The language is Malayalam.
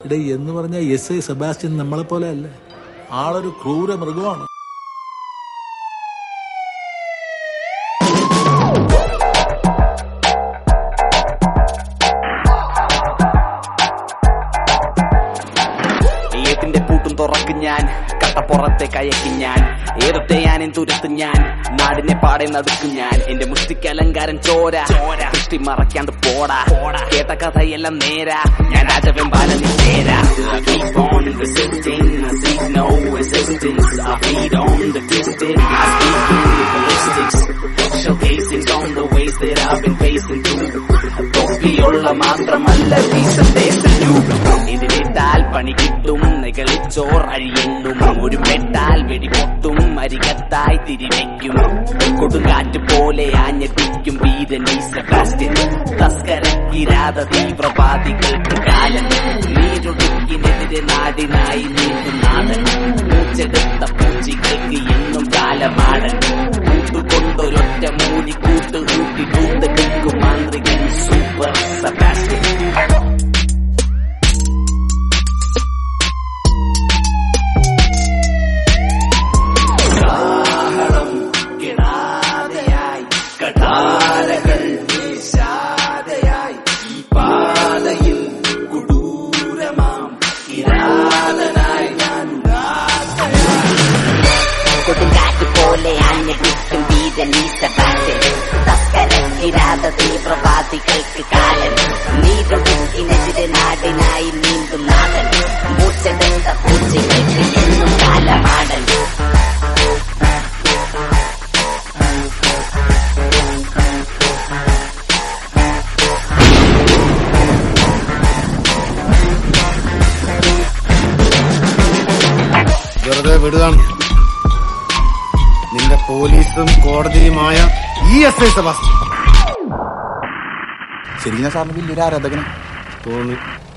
ഇടേ എന്ന് പറഞ്ഞ എസ് ഐ സെബാസ്റ്റ്യൻ നമ്മളെ പോലെ അല്ലേ ആളൊരു ക്രൂര മൃഗമാണ് ഏതിന്റെ പൂട്ടും തുറക്കും ഞാൻ കട്ടപ്പുറത്തെ കയക്കും ഞാൻ ഏതൊത്തെ ഞാനും തുരത്തും ഞാൻ നാടിനെ പാടെ നടുക്കും ഞാൻ എന്റെ മുഷ്ടിക്ക് അലങ്കാരം ചോര ചോര ദൃഷ്ടി മറക്കാണ്ട് പോടാ കേട്ട കഥയെല്ലാം നേരാ ഞാൻ രാജവെമ്പാല ചേരാ Keep on resisting, I seek no resistance. I feed on the distance, I speak in ballistics. Showcasing on the ways that I've been facing through. തൊപ്പിയുള്ള മാത്രമല്ല വീസത്തെ ഇതിലിട്ടാൽ പണി കിട്ടും നികളിച്ചോർ അഴിയെണ്ണും ഒരു പെട്ടാൽ വെടിപൊട്ടും അരികത്തായി തിരിവെക്കും കൊടുങ്കാറ്റ് പോലെ ആഞ്ഞടിക്കും വീരൻ ഈ സെബാസ്റ്റ്യൻ തസ്കരക്കിരാത തീവ്രവാദികൾക്ക് കാലം നീരൊടുക്കിനെതിരെ നാടിനായി നീട്ടും നാടൻ മൂച്ചെടുത്ത പൂച്ചികൾക്ക് എന്നും കാലമാടൻ കൂട്ടുകൊണ്ടൊരൊറ്റ മൂലിക്കൂട്ട് കൂട്ടി കൂട്ടെടുക്കും മാന്ത്രികൻ സൂപ്പർ സെബാസ്റ്റ്യൻ കാഹളം കിടാതെയായി കടാരകൾ വീശാതെയായി ഈ പാതയിൽ കൊടൂരമാം കിരാതനായി ഞാൻ കൊടുങ്കാറ്റ് പോലെ ആഞ്ഞടിക്കും വീരനീസപാറ്റൻ തസ്കരക്കിരാത തീവ്രവാദികൾക്ക് കാലൻ നീരൊടുക്കിനെതിരെ നാടിനായി നീന്തും നാടൻ മൂച്ചെടുത്ത പൂച്ചകൾക്ക് എന്നും കാലമാടൻ വെറുതെ വിടുകയാണ് നിന്റെ പോലീസും കോടതിയുമായ ഈ എസ് ഐ സെബാസ്റ്റ്യൻ ശരിക്കും ഞാൻ സാറിന് വലിയൊരു ആരാധകനാണ് തോന്നി